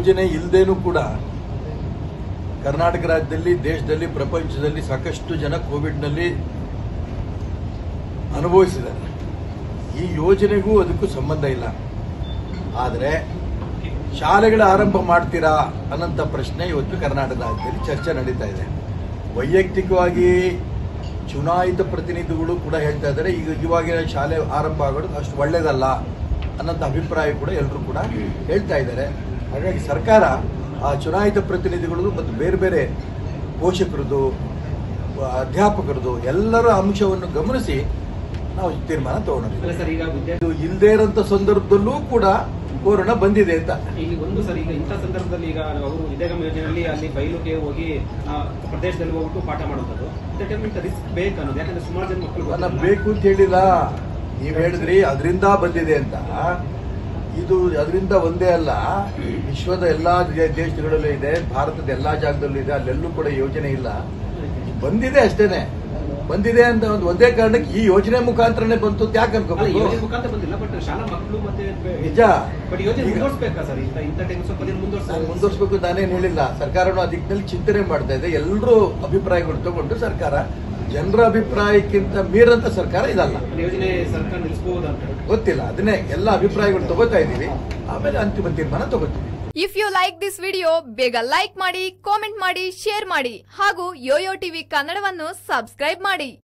ಯೋಜನೆ ಇಲ್ಲದೇನೂ ಕೂಡ ಕರ್ನಾಟಕ ರಾಜ್ಯದಲ್ಲಿ ದೇಶದಲ್ಲಿ ಪ್ರಪಂಚದಲ್ಲಿ ಸಾಕಷ್ಟು ಜನ ಕೋವಿಡ್ನಲ್ಲಿ ಅನುಭವಿಸಿದ್ದಾರೆ ಈ ಯೋಜನೆಗೂ ಅದಕ್ಕೂ ಸಂಬಂಧ ಇಲ್ಲ ಆದರೆ ಶಾಲೆಗಳ ಆರಂಭ ಮಾಡ್ತೀರಾ ಅನ್ನೋಂಥ ಪ್ರಶ್ನೆ ಇವತ್ತು ಕರ್ನಾಟಕ ರಾಜ್ಯದಲ್ಲಿ ಚರ್ಚೆ ನಡೀತಾ ಇದೆ ವೈಯಕ್ತಿಕವಾಗಿ ಚುನಾಯಿತ ಪ್ರತಿನಿಧಿಗಳು ಕೂಡ ಹೇಳ್ತಾ ಇದ್ದಾರೆ ಈಗ ಇವಾಗಿನ ಶಾಲೆ ಆರಂಭ ಆಗೋದು ಅಷ್ಟು ಒಳ್ಳೇದಲ್ಲ ಅನ್ನೋಂಥ ಅಭಿಪ್ರಾಯ ಕೂಡ ಎಲ್ಲರೂ ಕೂಡ ಹೇಳ್ತಾ ಇದ್ದಾರೆ ಹಾಗಾಗಿ ಸರ್ಕಾರ ಆ ಚುನಾಯಿತ ಪ್ರತಿನಿಧಿಗಳು ಮತ್ತು ಬೇರೆ ಬೇರೆ ಪೋಷಕರದು ಅಧ್ಯಾಪಕರದು ಎಲ್ಲರ ಅಂಶವನ್ನು ಗಮನಿಸಿ ನಾವು ತೀರ್ಮಾನ ತಗೊಂಡಿದ್ದೀವಿ ಅಲ್ಲ ಸರ್ ಈಗ ವಿದ್ಯಾರ್ಥಿ ಇದು ಇಲ್ಲದೇ ಇರೋಂಥ ಸಂದರ್ಭದಲ್ಲೂ ಕೂಡ ಕೊರೋನಾ ಬಂದಿದೆ ಅಂತ ಇಲ್ಲಿ ಒಂದು ಸರ್ ಈಗ ಇಂಥ ಸಂದರ್ಭದಲ್ಲಿ ಈಗ ಅವರು ವಿದ್ಯಾಗಮ ಯೋಜನೆಯಲ್ಲಿ ಅಲ್ಲಿ ಬಯಲುಗೆ ಹೋಗಿ ಆ, ಪ್ರದೇಶದಲ್ಲಿ ಹೋಗ್ಬಿಟ್ಟು ಪಾಠ ಮಾಡುವಂಥದ್ದು ಇಂಥ ಟೈಮ್ ರಿಸ್ಕ್ ಬೇಕು ಅನ್ನೋದು ಯಾಕಂದ್ರೆ ಸುಮಾರು ಜನ ಮಕ್ಕಳು ನನ್ನ ಗೊತ್ತಿಲ್ಲ. ಬೇಕು ಅಂತ ಹೇಳಿಲ್ಲ ನೀವ್ ಹೇಳಿದ್ರಿ ಅದರಿಂದ ಬಂದಿದೆ ಅಂತ ಇದು ಅದರಿಂದ ಒಂದೇ ಅಲ್ಲ ವಿಶ್ವದ ಎಲ್ಲಾ ದೇ- ದೇಶಗಳಲ್ಲೂ ಇದೆ ಭಾರತದ ಎಲ್ಲಾ ಜಾಗದಲ್ಲೂ ಇದೆ ಅಲ್ಲೆಲ್ಲೂ ಕೂಡ ಯೋಜನೆ ಇಲ್ಲ ಬಂದಿದೆ ಅಷ್ಟೇನೆ ಬಂದಿದೆ ಅಂತ ಒಂದು ಒಂದೇ ಕಾರಣಕ್ಕೆ ಈ ಯೋಜನೆ ಮುಖಾಂತರನೇ ಬಂತು ಅಂತ ಯಾಕೆ ಅಲ್ಲ, ಅನ್ಕೋಬೇಕು ಯೋಜನೆ ಮುಖಾಂತರ ಬಂದಿಲ್ಲ ಬಟ್ ಶಾಲಾ ಮಕ್ಕಳು ಮತ್ತೆ ನಿಜ ಬಟ್ ಯೋಜನೆ ಈಗ- ಮುಂದುವರ್ಸ್ಬೇಕಾ ಸರ್ ಇಂಥ ಇಂಥ ಟೈಮ್ ಸ್ವಲ್ಪ ದಿನ ಮುಂದುವರ್ಸ ಮುಂದುವರ್ಸ್ಬೇಕು ನಾನೇನು ಹೇಳಿಲ್ಲ ಸರ್ಕಾರನು ಆ ದಿಕ್ಕಿನಲ್ಲಿ ಚಿಂತನೆ ಮಾಡ್ತಾ ಇದೆ ಎಲ್ಲರೂ ಅಭಿಪ್ರಾಯಗಳು ತಗೊಂಡು ಸರ್ಕಾರ ಜನರ ಅಭಿಪ್ರಾಯಕ್ಕಿಂತ ಮೀರಂತ ಸರ್ಕಾರ ಇದಲ್ಲ ಯೋಜನೆ ಸರ್ಕಾರ ನಿಲ್ಲಿಸಬಹುದು ಅಂತ ಗೊತ್ತಿಲ್ಲ ಅದನ್ನೇ ಎಲ್ಲ ಅಭಿಪ್ರಾಯಗಳು ತಗೋತಾ ಇದ್ದೀವಿ ಆಮೇಲೆ ಅಂತಿಮ ತೀರ್ಮಾನ ತಗೋತೀವಿ if you like this video ಬೇಗ ಲೈಕ್ ಮಾಡಿ ಕಾಮೆಂಟ್ ಮಾಡಿ ಶೇರ್ ಮಾಡಿ ಹಾಗೂ ಯೋಯೋ ಟಿವಿ ಕನ್ನಡವನ್ನು ಸಬ್ಸ್ಕ್ರೈಬ್ ಮಾಡಿ